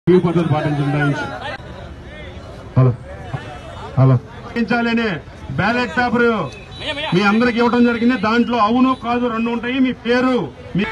ఈ పద్ధతి పాటించండి హలో హలో పాటించాలని బ్యాలెట్ పేపర్ మీ అందరికి ఇవ్వడం జరిగింది దాంట్లో అవును కాదు రెండు ఉంటాయి మీ పేరు మీ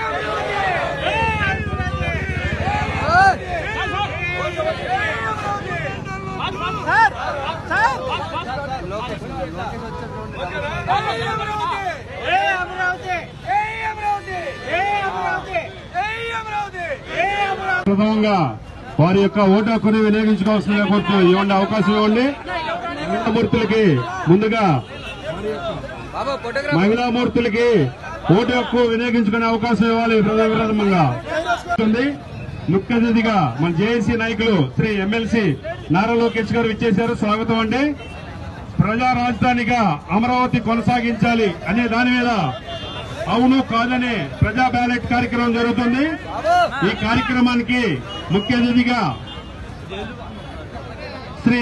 ప్రథమంగా వారి యొక్క ఓటు హక్కుని వినియోగించుకోవాల్సిందిగా కోరుతున్నాం ఇవ్వండి అవకాశం ఇవ్వండి మహిళామూర్తులకి ముందుగా మహిళామూర్తులకి ఓటు హక్కు వినియోగించుకునే అవకాశం ఇవ్వాలి ప్రథమంగా ఉంది. ముఖ్య అతిథిగా మన జేఏసీ నాయకులు శ్రీ ఎమ్మెల్సీ నారా లోకేష్ గారు ఇచ్చేశారు స్వాగతం అండి ప్రజా రాజధానిగా అమరావతి కొనసాగించాలి అనే దాని మీద అవును కాదనే ప్రజా బ్యాలెట్ కార్యక్రమం జరుగుతుంది ఈ కార్యక్రమానికి ముఖ్య అతిథిగా శ్రీ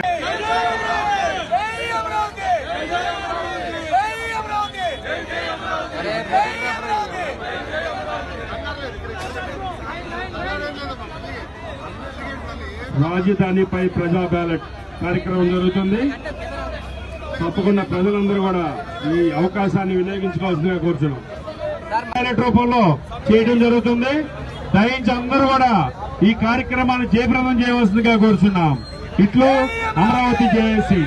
రాజధానిపై ప్రజా బ్యాలెట్ కార్యక్రమం జరుగుతుంది తప్పకుండా ప్రజలందరూ కూడా ఈ అవకాశాన్ని వినియోగించుకోవాల్సిందిగా కోరుతున్నాం బ్యాలెట్ రూపంలో చేయడం జరుగుతుంది దయించి అందరూ కూడా ఈ కార్యక్రమాన్ని జయప్రదం చేయవలసిందిగా కోరుతున్నాం ఇట్లు అమరావతి జేఏసీ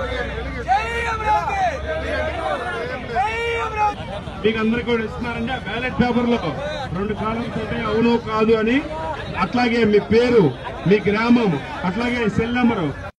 మీకు అందరికీ కూడా ఇస్తున్నారండి ఆ బ్యాలెట్ పేపర్ లో రెండు కాలమ్స్ ఉంటాయి అవును కాదు అని అట్లాగే మీ పేరు మీ గ్రామం అట్లాగే సెల్ నెంబరు